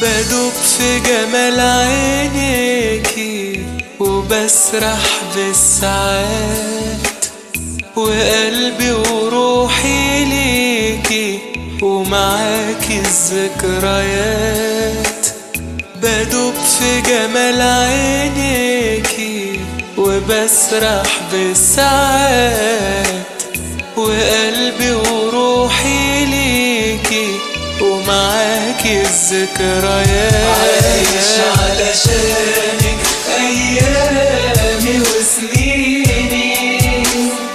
بدوب في جمال عينيكي وبسرح بالساعات وقلبي وروحي ليكي ومعاكي الذكريات بدوب في جمال عينيكي وبسرح بالساعات وقلبي وروحي ليكي ومعاكي الذكريات عايش علشانك أيامي وسنيني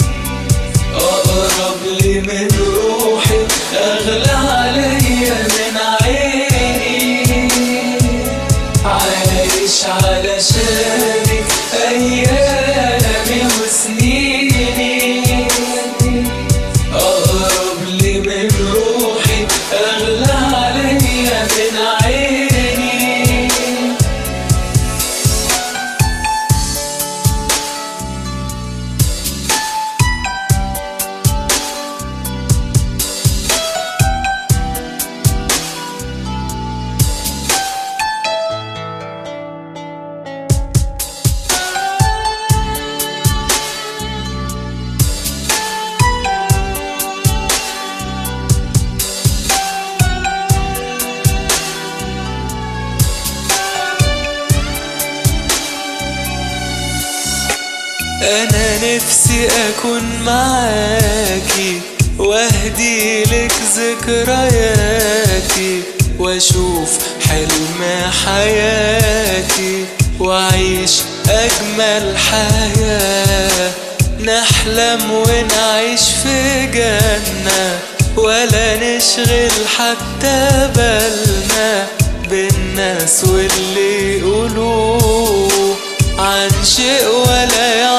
أقرب لي من روحي أغلى عليا من عيني عايش علشانك أيامي وسنيني أقرب لي من روحي أغلى عليا من عيني انا نفسي اكون معاكي واهدي لك ذكرياتي واشوف حلم حياتي واعيش اجمل حياة نحلم ونعيش في جنة ولا نشغل حتى بالنا بالناس واللي يقولوه عن شيء ولا